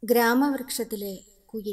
ഗ്രാമവൃക്ഷത്തിലെ കുയിൽ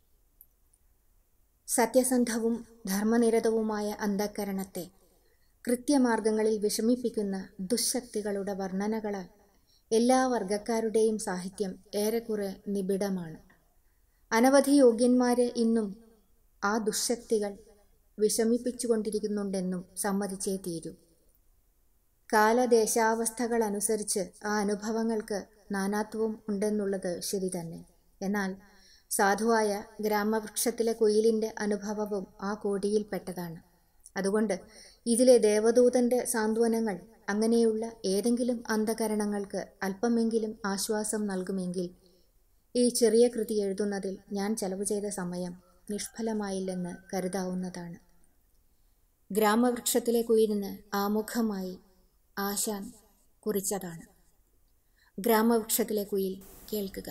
സത്യസന്ധവും ധർമ്മനിരതവുമായ അന്ധക്കരണത്തെ കൃത്യമാർഗങ്ങളിൽ വിഷമിപ്പിക്കുന്ന ദുശക്തികളുടെ വർണ്ണനകളാൽ എല്ലാ വർഗക്കാരുടെയും സാഹിത്യം ഏറെക്കുറെ നിബിഡമാണ് അനവധി യോഗ്യന്മാരെ ഇന്നും ആ ദുശക്തികൾ വിഷമിപ്പിച്ചുകൊണ്ടിരിക്കുന്നുണ്ടെന്നും സമ്മതിച്ചേ തീരൂ കാലദേശാവസ്ഥകൾ അനുസരിച്ച് ആ അനുഭവങ്ങൾക്ക് നാനാത്വവും ഉണ്ടെന്നുള്ളത് ശരി തന്നെ എന്നാൽ സാധുവായ ഗ്രാമവൃക്ഷത്തിലെ കുയിലിൻ്റെ അനുഭവവും ആ കോടിയിൽപ്പെട്ടതാണ് അതുകൊണ്ട് ഇതിലെ ദേവദൂതന്റെ സാന്ത്വനങ്ങൾ അങ്ങനെയുള്ള ഏതെങ്കിലും അന്ധകരണങ്ങൾക്ക് അല്പമെങ്കിലും ആശ്വാസം നൽകുമെങ്കിൽ ഈ ചെറിയ കൃതി എഴുതുന്നതിൽ ഞാൻ ചെലവ് ചെയ്ത സമയം നിഷ്ഫലമായില്ലെന്ന് കരുതാവുന്നതാണ് ഗ്രാമവൃക്ഷത്തിലെ കുയിലിന് ആമുഖമായി ആശാൻ കുറിച്ചതാണ് ഗ്രാമവൃക്ഷത്തിലെ കുയിൽ കേൾക്കുക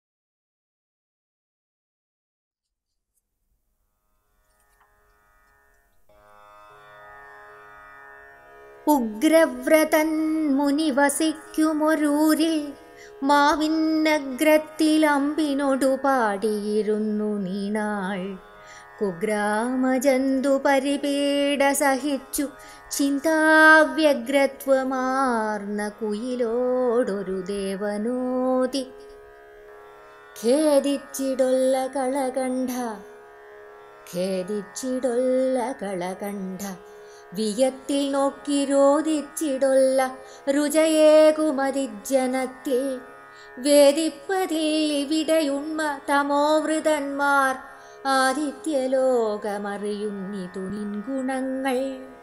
ഉഗ്രവ്രതൻ മുനി വസിക്കുമൊരൂരിൽ മാവിന്നഗ്രത്തിൽ അമ്പിനോടു പാടിയിരുന്നു നീണാൾ കുഗ്രാമജന്തു പരിപീഡ സഹിച്ചു ചിന്താവ്യഗ്രത്വമാർന്ന കുയിലോടൊരു ദേവനോതി ഖേദിച്ചിടൊല്ല കളകണ്ഠ ഖേദിച്ചിടൊല്ല കളകണ്ഠ വിയത്തിൽ നോക്കി രോധിച്ചിടൊല്ല രുചയേകുമതിജനത്തിൽ വേദിപ്പതിൽ ഇവിടെയുണ്മ തമോവൃതന്മാർ ആദിത്യലോകമറിയുന്നിതു നിൻഗുണങ്ങൾ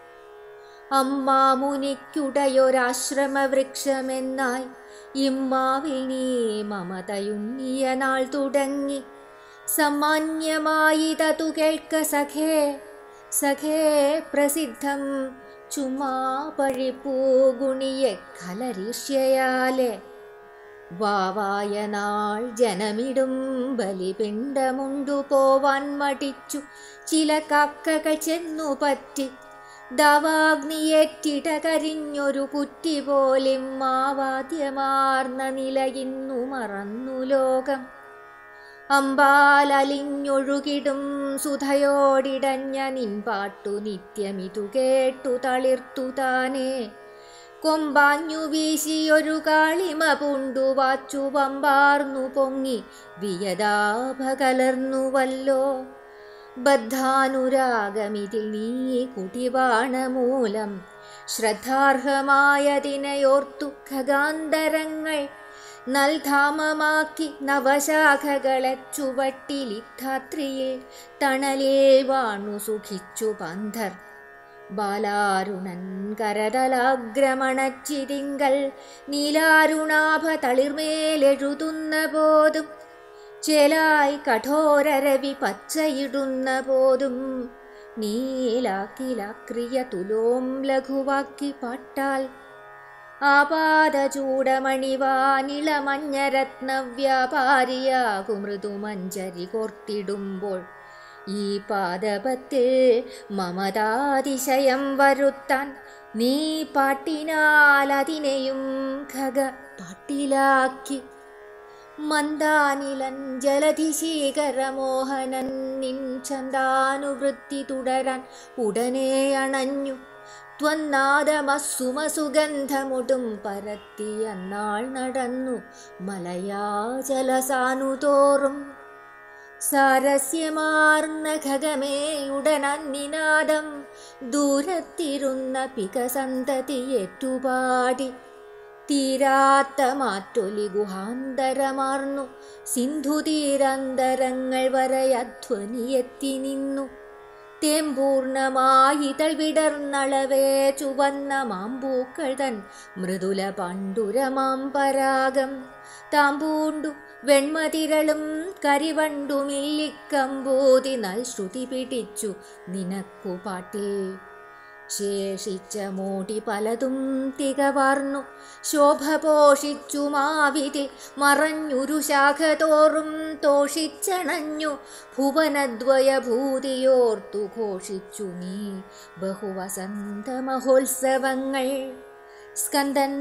അമ്മാമുനിക്കുടയൊരാശ്രമവൃക്ഷമെന്നായി ഇമ്മാവിൽ നീ മമതയുണ്ണിയ നാൾ തുടങ്ങി സമാന്യമായി തതു കേൾക്ക സഖേ സഖേ പ്രസിദ്ധം ചുമ്മാ പഴിപ്പൂഗുണിയെ കലരീഷ്യയാലെ വാവായ നാൾ ജനമിടും ബലിപിണ്ടമുണ്ടു പോവാൻ മടിച്ചു ചില കാക്കകൾ ചെന്നു പറ്റി ദവാഗ്നിയേറ്റിട കരിഞ്ഞൊരു കുറ്റി പോലും മാവാദ്യമാർന്ന നിലയിന്നു മറന്നു ലോകം അമ്പാലലിഞ്ഞൊഴുകിടും സുധയോടിടഞ്ഞ നിൻപാട്ടു നിത്യമിതു കേട്ടു തളിർത്തു താനേ കൊമ്പാഞ്ഞു വീശിയൊരു കാളിമ പൂണ്ടു വാച്ചു പമ്പാർന്നു പൊങ്ങി വിയതാഭ കലർന്നുവല്ലോ ബദ്ധാനുരാഗമിതിൽ നീ കുടിവാണമൂലം ശ്രദ്ധാർഹമായതിനെയോർത്തു ഖഗാന്തരങ്ങൾ നൽധാമമാക്കി നവശാഖകളെ ചുവട്ടിലിധാത്രിയിൽ തണലിൽ വാണു സുഖിച്ചു പന്ധർ ബാലാരുണൻ കരതലാഗ്രമണച്ചിരിങ്കൽ നീലാരുണാഭ തളിർമേലെഴുതുന്ന പോതും ചേലായി കഠോരരവി പച്ചയിടുന്ന പോതും നീലാക്കിലാക്രിയ തുലോം ലഘുവാക്കി പാട്ടാൽ ആപാദചൂടമണിവാനിളമഞ്ഞരത്നവ്യാപാരിയാകു മൃദുമഞ്ചരി കോർത്തിടുമ്പോൾ ഈ പാദപത്തിൽ മമതാതിശയം വരുത്താൻ നീ പാട്ടിനാൽ അതിനെയും ഖഗ പാട്ടിലാക്കി മന്ദാനിലൻ ജലധിശീകരമോഹനൻ നിൻ ചന്ദാനുവൃത്തി തുടരാൻ ഉടനെ അണഞ്ഞു ത്വന്നാദമസുമസുഗന്ധമുടും പരത്തി അന്നാൾ നടന്നു മലയാചലസാനുതോറും സാരസ്യമാർന്ന ഖഗമേ ഉടനന്നിനാദം ദൂരത്തിരുന്ന പികസന്തതിയേറ്റുപാടി തീരാത്ത മാറ്റൊലി ഗുഹാന്തരമാർന്നു സിന്ധുതീരാന്തരങ്ങൾ വരയധ്വനിയെത്തി നിന്നു തേമ്പൂർണമായി വിടർന്നളവേ ചുവന്ന മാമ്പൂക്കൾ തൻ മൃദുല പണ്ടുരമാം പരാഗം താമ്പൂണ്ടു വെൺമതിരളും കരിവണ്ടുമില്ലിക്കമ്പൂതി നൽ ശ്രുതി പിടിച്ചു നിനക്കു പാട്ടിൽ ശേഷിച്ച മോടി പലതും തികവാർന്നു ശോഭ പോഷിച്ചു മാവിതിൽ മറഞ്ഞുരു ശാഖ തോറും തോഷിച്ചണഞ്ഞു ഭുവനദ്വയഭൂതിയോർത്തു ഘോഷിച്ചു നീ ബഹുവസന്ത മഹോത്സവങ്ങൾ സ്കന്ദൻ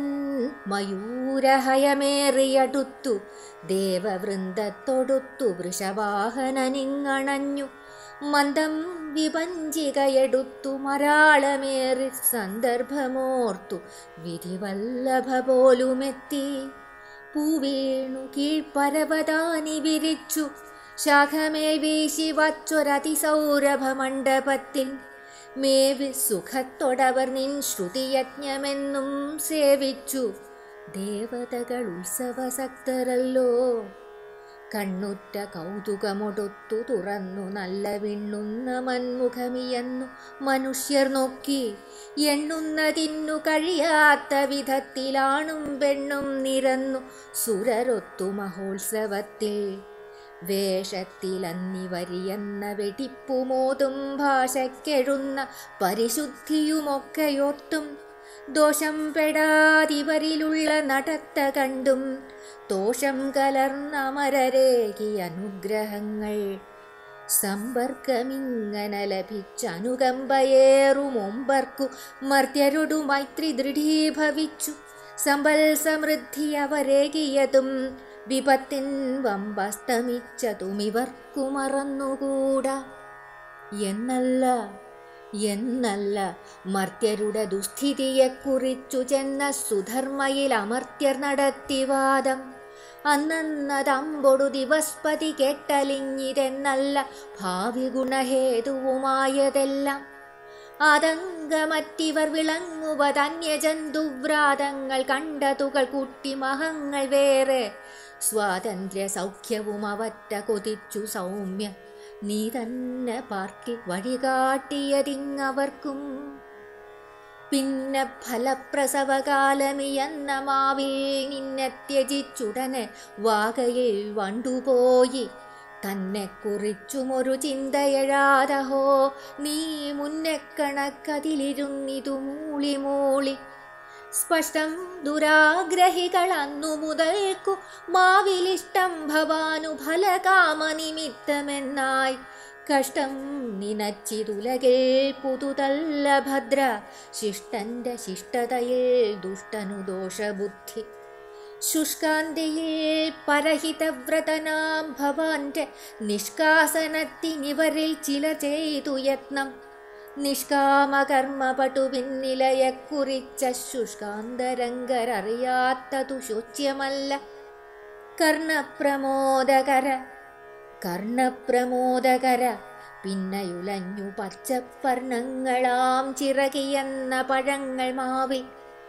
മയൂരഹയമേറിയടുത്തു ദേവവൃന്ദത്തൊടുത്തു വൃഷവാഹനനിങ്ങണഞ്ഞു മന്ദം വിപഞ്ചികയെടുത്തു മരാളമേറി സന്ദർഭമോർത്തു വിധിവല്ലഭ പോലുമെത്തി പൂവീണു കീഴ്പരവതാനി വിരിച്ചു ശാഖമേൽ വീശി വച്ചൊരതിസൗരഭമണ്ഡപത്തിൽ മേവി സുഖത്തൊടവർ നിൻ ശ്രുതിയജ്ഞമെന്നും സേവിച്ചു ദേവതകൾ ഉത്സവസക്തരല്ലോ കണ്ണുറ്റ കൗതുകമൊടുത്തു തുറന്നു നല്ല വിണ്ണുന്ന മൺമുഖമിയെന്നു മനുഷ്യർ നോക്കി എണ്ണുന്നതിന്നു കഴിയാത്ത വിധത്തിലാണും പെണ്ണും നിരന്നു സുരരൊത്തു മഹോത്സവത്തിൽ വേഷത്തിലന്നിവരിയെന്ന വെടിപ്പുമോതും ഭാഷയ്ക്കെഴുന്ന പരിശുദ്ധിയുമൊക്കെയോർത്തും ദോഷം പെടാതിവരിലുള്ള നടത്ത കണ്ടും ദോഷം കലർന്ന മരരേകി അനുഗ്രഹങ്ങൾ സമ്പർക്കമിങ്ങനെ ലഭിച്ചനുകമ്പയേറുമൊമ്പർക്കു മർത്യരുടു മൈത്രി ദൃഢീഭവിച്ചു സമ്പൽ സമൃദ്ധി അവരേകിയതും വിപത്തിൻ വമ്പസ്തമിച്ചതുമിവർക്കു മറന്നുകൂടാ എന്നല്ല എന്നല്ല മർത്യരുടെ ദുസ്ഥിതിയെക്കുറിച്ചു ചെന്ന സുധർമ്മയിൽ അമർത്യർ നടത്തിവാദം അന്നന്നതമ്പൊടു ദിവസ്പതി കേട്ടലിഞ്ഞിതെന്നല്ല ഭാവി ഗുണഹേതുവുമായതെല്ലാം ആതങ്കമറ്റിവർ വിളങ്ങുവതന്യജന്തുവ്രാതങ്ങൾ കണ്ടതുകൾ കുട്ടിമഹങ്ങൾ വേറെ സ്വാതന്ത്ര്യ സൗഖ്യവും അവറ്റ കൊതിച്ചു സൗമ്യ നീ തന്നെ പാർട്ടി വഴികാട്ടിയതിങ്ങവർക്കും പിന്നെ ഫലപ്രസവകാലമിയെന്ന മാവിൽ നിന്നെ ത്യജിച്ചുടനെ വാകയിൽ വണ്ടുപോയി തന്നെ കുറിച്ചുമൊരു ചിന്തയഴാതഹോ നീ മുന്നെ കണക്കതിലിരുന്നിതു മൂളി മൂളി സ്പഷ്ടം ദുരാഗ്രഹികൾ അന്നു മുതൽക്കു മാവിലിഷ്ടം ഭവാനു ഫലകാമനിമിത്തമെന്നായി കഷ്ടം നിനച്ചിതുലകിൽ പുതുതല്ല ഭദ്ര ശിഷ്ടന്റെ ശിഷ്ടതയിൽ ദുഷ്ടനു ദോഷബുദ്ധി ശുഷ്കാന്തിയിൽ പരഹിതവ്രതനാം ഭവാന്റെ നിഷ്കാസനത്തിനിവരിൽ ചില ചെയ്തു യത്നം നിഷ്കാമകർമ്മപടു പിന്നിലയെ കുറിച്ച ശുഷ്കാന്തരംഗരറിയാത്തതു ശോച്യമല്ല കർണപ്രമോദകര കർണപ്രമോദകര പിന്നയുലഞ്ഞു പച്ചപ്പർണങ്ങളാം ചിറകിയെന്ന പഴങ്ങൾ മാവിൽ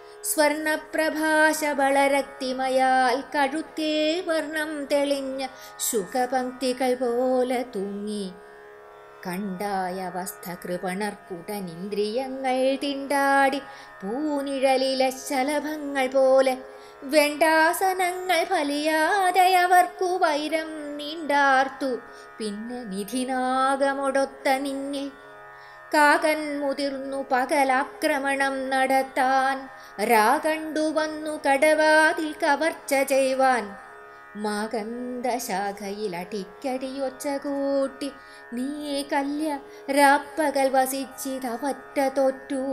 സ്വർണപ്രഭാശബളരക്തിമയാൽ കഴുത്തിൽ വർണ്ണം തെളിഞ്ഞ ശുഖപംക്തികൾ പോലെ തൂങ്ങി കണ്ടായ അവസ്ഥ കൃപണർക്കുടനിന്ദ്രിയങ്ങൾ തിണ്ടാടി പൂനിഴലിലെ ശലഭങ്ങൾ പോലെ വെണ്ടാസനങ്ങൾ ഫലിയാതെ അവർക്കു വൈരം നീണ്ടാർത്തു പിന്നെ നിധിനാഗമൊടൊത്ത നിന്നിൽ കാകൻ മുതിർന്നു പകലാക്രമണം നടത്താൻ രാകണ്ടു വന്നു കടവാതിൽ കവർച്ച ചെയ്യുവാൻ മാകന്ദശാഖയിൽ അടിക്കടിയൊച്ച കൂട്ടി നീ കല്യ രാപ്പകൽ വസിച്ചിതവറ്റ തോറ്റു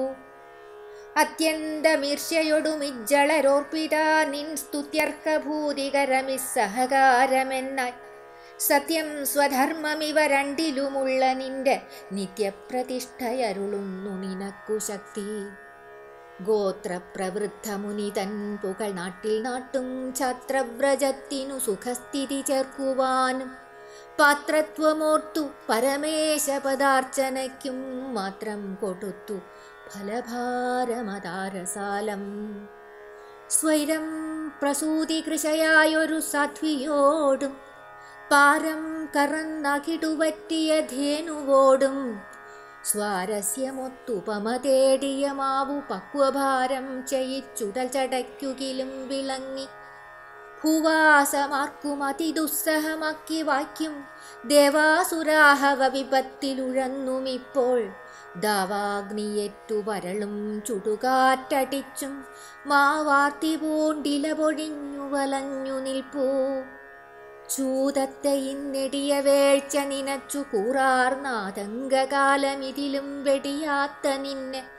അത്യന്തമീർഷ്യയൊടുമിജ്ജളരോർപ്പിത നിൻ സ്തുത്യർഹഭൂതികരമിസ്സഹകാരമെന്നായി സത്യം സ്വധർമ്മമിവ രണ്ടിലുമുള്ള നിന്റെ നിത്യപ്രതിഷ്ഠയരുളുന്നു നിനക്കു ശക്തി ഗോത്രപ്രവൃദ്ധമുനി തൻ പുകൾ നാട്ടിൽ നാട്ടും ഛാത്രവ്രജത്തിനു സുഖസ്ഥിതി ചേർക്കുവാനും പാത്രത്വമോർത്തു പരമേശ പദാർച്ചനയ്ക്കും മാത്രം കൊടുത്തു ഫലഭാരമതാരസാലം സ്വൈരം പ്രസൂതികൃശയായൊരു സാധ്വിയോടും പാരം കറന്നകിടുപറ്റിയ ധേനുവോടും സ്വാരസ്യമൊത്തുപമ തേടിയ മാവു പക്വഭാരം ചെയ്യിച്ചുടൽ ചടയ്ക്കുകിലും വിളങ്ങി ഭൂവാസമാർക്കും അതിദുസ്സഹമാക്കി വായിക്കും ദേവാസുരാഹവ വിപത്തിലുഴന്നുമിപ്പോൾ ദാവാഗ്നിയേറ്റു വരളും ചുടുകാറ്റടിച്ചും മാവാർത്തി പൂണ്ടില പൊഴിഞ്ഞു വലഞ്ഞു നിൽപ്പൂ ചൂതത്തെ ഇന്നെടിയ വേഴ്ച നിനച്ചു കൂറാർന്നാതങ്കകാലമിതിലും വെടിയാത്ത നിന്നെ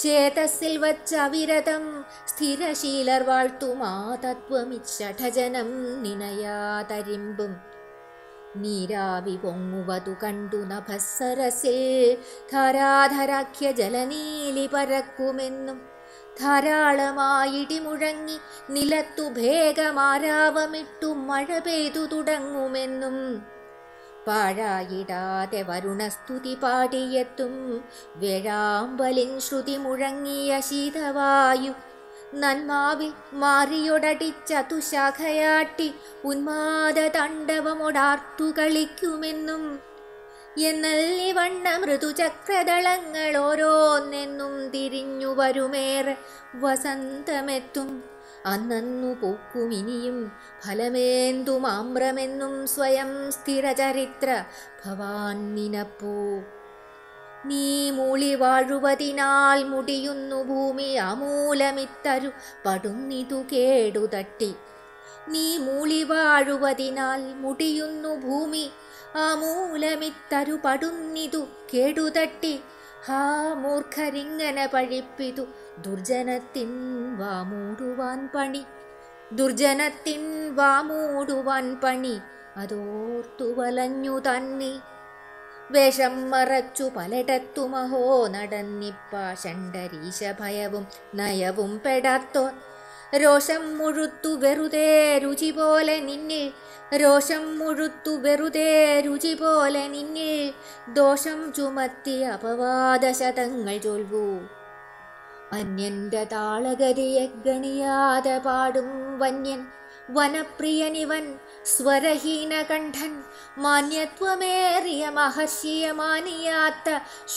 ചേതസ്സിൽ വച്ച അവിരതം സ്ഥിരശീലർ വാഴ്ത്തുമാ തത്വമിച്ചഠജനം നിനയാതരിമ്പും നീരാവി പൊങ്ങുവതു കണ്ടു നഭസ്സരസിൽ ധാരാധരാഖ്യ ജലനീലി പരക്കുമെന്നും ധാരാളമായിടി മുഴങ്ങി നിലത്തു ഭേഗമാരാവമിട്ടു മഴ പെയ്തു തുടങ്ങുമെന്നും പാഴായിടാതെ വരുണസ്തുതി പാടിയെത്തും വേഴാമ്പലിൻ ശ്രുതി മുഴങ്ങിയ ശീതവായു നന്മാവിൽ മാറിയൊടടിച്ച തുശാഖയാട്ടി ഉന്മാദ തണ്ഡവമൊടാർത്തു കളിക്കുമെന്നും എന്നല്ലി വണ്ണ മൃദുചക്രദളങ്ങൾ ഓരോന്നെന്നും തിരിഞ്ഞു വരുമേറെ വസന്തമെത്തും അന്നു പൂക്കുമിനിയും ഫലമേന്തുമാമ്രമെന്നും സ്വയം സ്ഥിരചരിത്ര ഭവാൻ നിനപ്പൂ നീ മൂളി വാഴുവതിനാൽ മുടിയുന്നു ഭൂമി അമൂലമിത്തരു പടുന്നിതു കേടുതട്ടി നീ മൂളി വാഴുവതിനാൽ മുടിയുന്നു ഭൂമി ആമൂലമിത്തരു പടുന്നിതു കേടുതട്ടി ഹാ മൂർഖരിങ്ങനെ പഴിപ്പിതു ദുർജനത്തിൻ വാമൂടുവാൻ പണി ദുർജനത്തിൻ വാമൂടുവാൻ പണി അതോർത്തു വലഞ്ഞു തന്നി വേഷം മറച്ചു പലയിടത്തുമഹോ നടന്നിപ്പാഷണ്ടരീശ ഭയവും നയവും പെടാത്തോർ രോഷം മുഴുത്തു വെറുതെ രുചി പോലെ നിന്നിൽ രോഷം മുഴുത്തു വെറുതെ രുചി പോലെ നിന്നിൽ ദോഷം ചുമത്തി അപവാദശതങ്ങൾ ചൊൽവൂ അന്യന്റെ താളഗതിയെ ഗണിയാതെ പാടും വന്യൻ വനപ്രിയനിവൻ സ്വരഹീന കണ്ഠൻ മാന്യത്വമേറിയ മഹർഷിയെ മാനിയാത്ത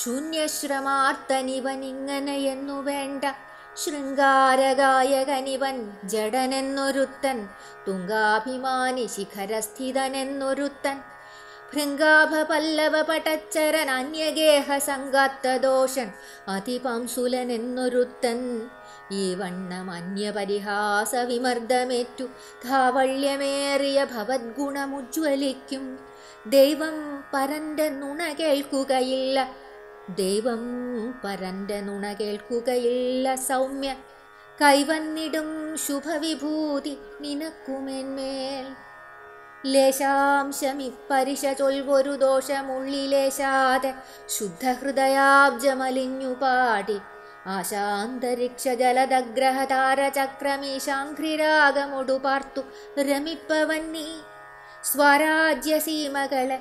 ശൂന്യശ്രമാർത്തനിവനിങ്ങനെയെന്നു വേണ്ട ശൃംഗാരഗായകനിവൻ ജഡനെന്നൊരുത്തൻ തുങ്കാഭിമാനി ശിഖരസ്ഥിതനെന്നൊരുത്തൻ ഭൃംഗാഭ പല്ലവ പടച്ചരൻ അന്യഗേഹ സംഗാത്തദോഷൻ അതിപംസുലനെന്നൊരുത്തൻ ഈ വണ്ണം അന്യപരിഹാസ വിമർദ്ദമേറ്റു ധാവള്യമേറിയ ഭവദ്ഗുണമുജ്വലിക്കും ദൈവം പരന്റെ നുണ കേൾക്കുകയില്ല ദൈവം പരന്റെ നുണ കേൾക്കുകയില്ല സൗമ്യ കൈവന്നിടും ശുഭവിഭൂതി നിനക്കുമേന്മേൽ ലേശാംശമിപ്പരിശ ചൊൽവൊരു ദോഷമുള്ളിലേശാതെ ശുദ്ധഹൃദയാബ്ജമലിഞ്ഞു പാടി ആശാന്തരിക്ഷ ജലദഗ്രഹ താരചക്രമീശാഘ്രിരാഗമൊടു പാർത്തു രമിപ്പവൻ നീ സ്വരാജ്യസീമകളെ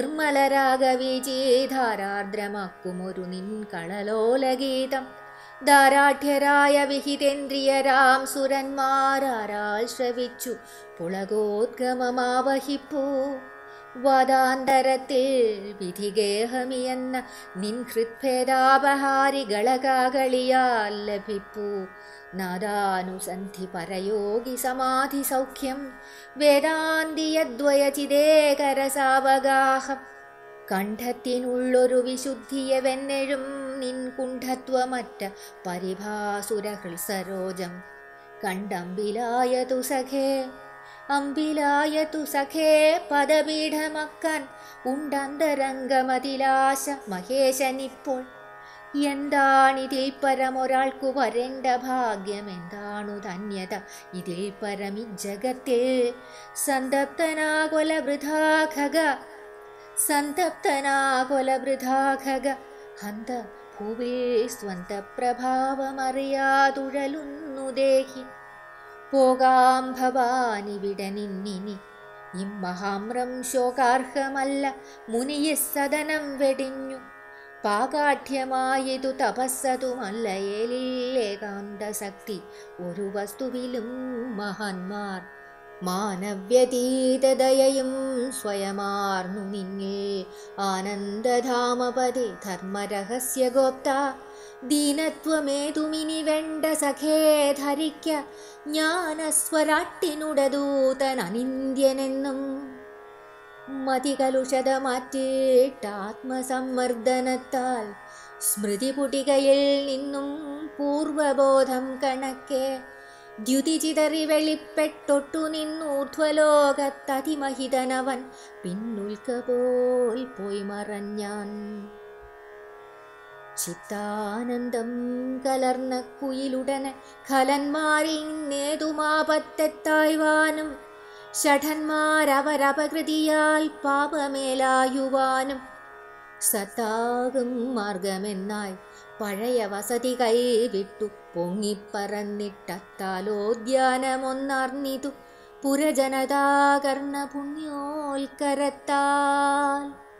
നിർമ്മലരാഗവിജീധാരാർദ്രമാക്കുമൊരു നിൻ കളലോലഗീതം ധാരാഠ്യരായ വിഹിതേന്ദ്രിയരാം സുരന്മാരാരാൽ ശ്രവിച്ചു പുളകോദ്ഗമമാവഹിപ്പൂ വദാന്തരത്തിൽ വിധിഗേഹമിയെന്ന നിൻ ഹൃത്ഭേദാപഹാരികളകാകളിയാൽ ലഭിപ്പൂ നാദാനുസന്ധി പരയോഗി സമാധി സൗഖ്യം വേദാന്തിയദ്വയചിതേകരസാവഗാഹം കണ്ഠത്തിനുള്ളൊരു വിശുദ്ധിയെ വെന്നെഴും നിൻ കുണ്ഠത്വമറ്റ പരിഭാസുര ഹൃത്സരോജം കണ്ടമ്പിലായതു സഖേ അമ്പിലായതു സഖേ പദപീഠമക്കാൻ ഉണ്ടന്തരംഗമതിലാശ മഹേശനിപ്പോൾ എന്താണിതിൽ പരമൊരാൾക്കു വരേണ്ട ഭാഗ്യം എന്താണു ധന്യത ഇതിൽ പരമി ജഗത്തിൽ സന്തപ്തനാകൊല വൃഥാഖഗ സന്തപ്തനാകൊല വൃഥാഖഗ ഹന്ത ഭൂവിൽ സ്വന്ത പ്രഭാവമറിയാതുഴലുന്നു ദേഹി പോകാം ഭവാനിവിടെ നിന്നിനി ഇമ്മഹാമ്രം ശോകാർഹമല്ല മുനിയെ സദനം വെടിഞ്ഞു പാകാഠ്യമായതു തപസ്സതുമല്ല ഏകാന്തശക്തി ഒരു വസ്തുവിലും മഹാന്മാർ മാനവ്യതീതദയയും സ്വയമാർന്നു നിന്നിൽ ആനന്ദധാമപതി ധർമ്മരഹസ്യഗോപ്ത ദീനത്വമേതുമിനി വേണ്ട സഖേ ധരിക്ക ജ്ഞാനസ്വരാട്ടിനുടദൂതൻ അനിന്ദ്യനെന്നും മതികലുഷത മാറ്റിയിട്ടാത്മസമ്മർദ്ദനത്താൽ സ്മൃതിപുടികയിൽ നിന്നും പൂർവബോധം കണക്കെ ദ്യുതി ചിതറി വെളിപ്പെട്ടൊട്ടു നിന്നൂർധ്വലോകത്തതിമഹിതനവൻ പിന്നുൽക്ക പോൽ പോയി മറഞ്ഞാൻ ചിത്താനന്ദം കലർന്ന കുയിലുടനെ ഖലന്മാരിൽ നേതുമാപത്തെത്തായ്വാനും ഷഠന്മാരവരപകൃതിയാൽ പാപമേലായുവാനും സത്താകും മാർഗമെന്നായി പഴയ വസതി കൈവിട്ടു പൊങ്ങിപ്പറന്നിട്ടത്താലോദ്യാനമൊന്നർന്നിതു പുരജനതാകർണ പുണ്യോൽക്കരത്താൽ